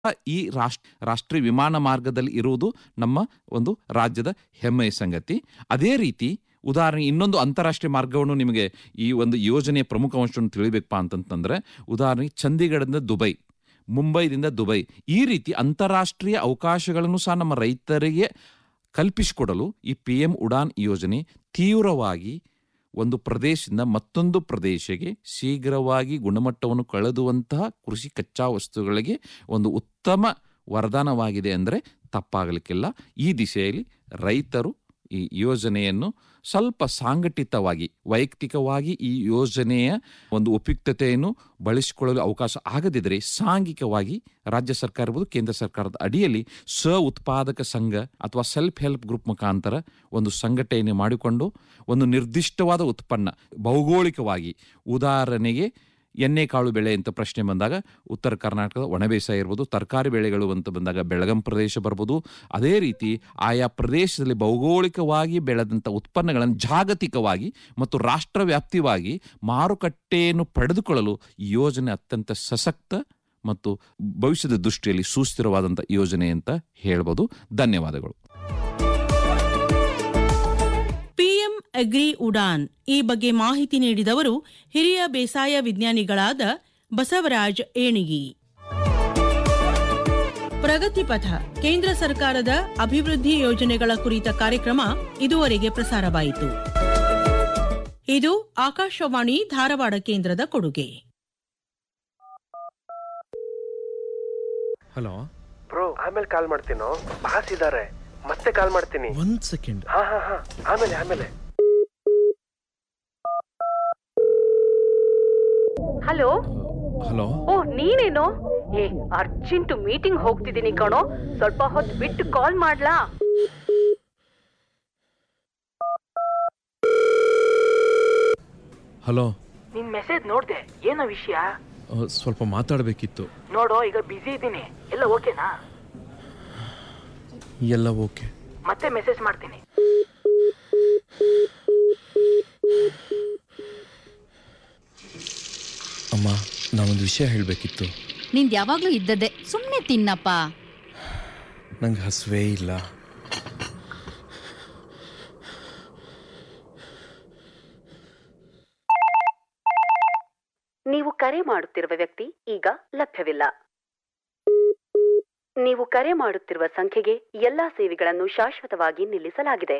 ಈ ರಾಷ್ಟ್ರ ರಾಷ್ಟ್ರೀಯ ವಿಮಾನ ಮಾರ್ಗದಲ್ಲಿ ಇರುವುದು ನಮ್ಮ ಒಂದು ರಾಜ್ಯದ ಹೆಮ್ಮೆಯ ಸಂಗತಿ ಅದೇ ರೀತಿ ಉದಾಹರಣೆ ಇನ್ನೊಂದು ಅಂತಾರಾಷ್ಟ್ರೀಯ ಮಾರ್ಗವನ್ನು ನಿಮಗೆ ಈ ಒಂದು ಯೋಜನೆಯ ಪ್ರಮುಖ ಅಂಶವನ್ನು ತಿಳಿಬೇಕಪ್ಪ ಅಂತಂತಂದ್ರೆ ಉದಾಹರಣೆಗೆ ಚಂಡೀಗಢದಿಂದ ದುಬೈ ಮುಂಬೈದಿಂದ ದುಬೈ ಈ ರೀತಿ ಅಂತಾರಾಷ್ಟ್ರೀಯ ಅವಕಾಶಗಳನ್ನು ಸಹ ನಮ್ಮ ರೈತರಿಗೆ ಕಲ್ಪಿಸಿಕೊಡಲು ಈ ಪಿ ಎಂ ಉಡಾನ್ ಯೋಜನೆ ತೀವ್ರವಾಗಿ ಒಂದು ಪ್ರದೇಶದಿಂದ ಮತ್ತೊಂದು ಪ್ರದೇಶಕ್ಕೆ ಶೀಘ್ರವಾಗಿ ಗುಣಮಟ್ಟವನ್ನು ಕಳೆದುವಂತಹ ಕೃಷಿ ಕಚ್ಚಾ ವಸ್ತುಗಳಿಗೆ ಒಂದು ಉತ್ತಮ ವರದಾನವಾಗಿದೆ ಅಂದರೆ ತಪ್ಪಾಗಲಿಕ್ಕಿಲ್ಲ ಈ ದಿಶೆಯಲ್ಲಿ ರೈತರು ಈ ಯೋಜನೆಯನ್ನು ಸ್ವಲ್ಪ ಸಾಂಘಟಿತವಾಗಿ ವೈಯಕ್ತಿಕವಾಗಿ ಈ ಯೋಜನೆಯ ಒಂದು ಉಪಯುಕ್ತತೆಯನ್ನು ಬಳಸಿಕೊಳ್ಳಲು ಅವಕಾಶ ಆಗದಿದ್ದರೆ ಸಾಂಘಿಕವಾಗಿ ರಾಜ್ಯ ಸರ್ಕಾರ ಇರ್ಬೋದು ಕೇಂದ್ರ ಸರ್ಕಾರದ ಅಡಿಯಲ್ಲಿ ಸ್ವ ಉತ್ಪಾದಕ ಸಂಘ ಅಥವಾ ಸೆಲ್ಫ್ ಹೆಲ್ಪ್ ಗ್ರೂಪ್ ಮುಖಾಂತರ ಒಂದು ಸಂಘಟನೆ ಮಾಡಿಕೊಂಡು ಒಂದು ನಿರ್ದಿಷ್ಟವಾದ ಉತ್ಪನ್ನ ಭೌಗೋಳಿಕವಾಗಿ ಉದಾಹರಣೆಗೆ ಎಣ್ಣೆ ಕಾಳು ಬೆಳೆ ಅಂತ ಪ್ರಶ್ನೆ ಬಂದಾಗ ಉತ್ತರ ಕರ್ನಾಟಕದ ಒಣಬೇಸಾಯ ಇರ್ಬೋದು ತರಕಾರಿ ಬೆಳೆಗಳು ಅಂತ ಬಂದಾಗ ಬೆಳಗಂ ಪ್ರದೇಶ ಬರ್ಬೋದು ಅದೇ ರೀತಿ ಆಯಾ ಪ್ರದೇಶದಲ್ಲಿ ಭೌಗೋಳಿಕವಾಗಿ ಬೆಳೆದಂಥ ಉತ್ಪನ್ನಗಳನ್ನು ಜಾಗತಿಕವಾಗಿ ಮತ್ತು ರಾಷ್ಟ್ರವ್ಯಾಪ್ತಿವಾಗಿ ಮಾರುಕಟ್ಟೆಯನ್ನು ಪಡೆದುಕೊಳ್ಳಲು ಈ ಯೋಜನೆ ಅತ್ಯಂತ ಸಶಕ್ತ ಮತ್ತು ಭವಿಷ್ಯದ ದೃಷ್ಟಿಯಲ್ಲಿ ಸುಸ್ಥಿರವಾದಂಥ ಯೋಜನೆ ಅಂತ ಹೇಳ್ಬೋದು ಧನ್ಯವಾದಗಳು ಪಿಎಂ ಅಗ್ರಿ ಉಡಾನ್ ಈ ಬಗ್ಗೆ ಮಾಹಿತಿ ನೀಡಿದವರು ಹಿರಿಯ ಬೇಸಾಯ ವಿಜ್ಞಾನಿಗಳಾದ ಬಸವರಾಜ್ ಏಣಿಗಿ ಪ್ರಗತಿಪಥ ಕೇಂದ್ರ ಸರ್ಕಾರದ ಅಭಿವೃದ್ಧಿ ಯೋಜನೆಗಳ ಕುರಿತ ಕಾರ್ಯಕ್ರಮ ಇದುವರೆಗೆ ಪ್ರಸಾರವಾಯಿತು ಇದು ಆಕಾಶವಾಣಿ ಧಾರವಾಡ ಕೇಂದ್ರದ ಕೊಡುಗೆ ಹಲೋ ಬ್ರೋ ಆಮೇಲೆ ಕಾಲ್ ಮಾಡ್ತೀನೋ ಬಾಸ್ ಇದಾರೆ ಮತ್ತೆ ಕಾಲ್ ಮಾಡ್ತೀನಿ ಒಂದ್ ಸೆಕೆಂಡ್ ಹಾ ಹಾ ಹಾ ಆಮೇಲೆ ಆಮೇಲೆ ಹಲೋ ಹಲೋ ಓ ನೀನೇನು ಏ ಅರ್ಜೆಂಟ್ ಮೀಟಿಂಗ್ ಹೋಗ್ತಿದ್ದೀನಿ ಕಣೋ ಸ್ವಲ್ಪ ಹೊತ್ತು ಬಿಟ್ಟು ಕಾಲ್ ಮಾಡ್ಲಾ ಹಲೋ ನಿನ್ ಮೆಸೇಜ್ ನೋಡ್ದೆ ಏನೋ ವಿಷಯ ಆ, ಸ್ವಲ್ಪ ಮಾತಾಡಬೇಕಿತ್ತು ನೋಡು ಈಗ ಬಿಸಿ ಇದ್ದೀನಿ ಎಲ್ಲ ಓಕೆನಾ ಎಲ್ಲ ಓಕೆ ಮತ್ತೆ ಮೆಸೇಜ್ ಮಾಡ್ತೀನಿ ಅಮ್ಮ ನಾನೊಂದು ವಿಷಯ ಹೇಳಬೇಕಿತ್ತು ನಿಂದ್ ಯಾವಾಗ್ಲೂ ಇದ್ದದ್ದೇ ಸುಮ್ನೆ ತಿನ್ನಪ್ಪ ನಂಗೆ ಹಸುವೇ ಇಲ್ಲ ನೀವು ಕರೆ ಮಾಡುತ್ತಿರುವ ವ್ಯಕ್ತಿ ಈಗ ಲಭ್ಯವಿಲ್ಲ ನೀವು ಕರೆ ಮಾಡುತ್ತಿರುವ ಸಂಖ್ಯೆಗೆ ಎಲ್ಲಾ ಸೇವೆಗಳನ್ನು ಶಾಶ್ವತವಾಗಿ ನಿಲ್ಲಿಸಲಾಗಿದೆ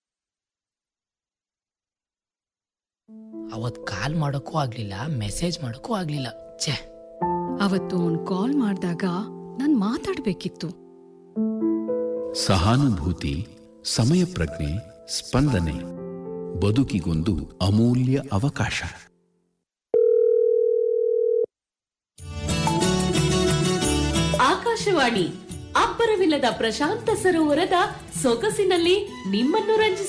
ಅವತ್ ಕಾಲ್ ಮಾಡೋಕ್ಕೂ ಆಗ್ಲಿಲ್ಲ ಮೆಸೇಜ್ ಮಾಡೋಕ್ಕೂ ಆಗ್ಲಿಲ್ಲ ಛೇ ಅವತ್ತು ಅವ್ನ್ ಕಾಲ್ ಮಾಡಿದಾಗ ನಾನ್ ಮಾತಾಡ್ಬೇಕಿತ್ತು ಸಹಾನುಭೂತಿ ಸಮಯ ಪ್ರಜ್ಞೆ ಸ್ಪಂದನೆ ಬದುಕಿಗೊಂದು ಅಮೂಲ್ಯ ಅವಕಾಶ ಆಕಾಶವಾಣಿ ಅಬ್ಬರವಿಲ್ಲದ ಪ್ರಶಾಂತ ಸರೋವರದ ಸೊಗಸಿನಲ್ಲಿ ನಿಮ್ಮನ್ನು ರಂಜಿಸಿ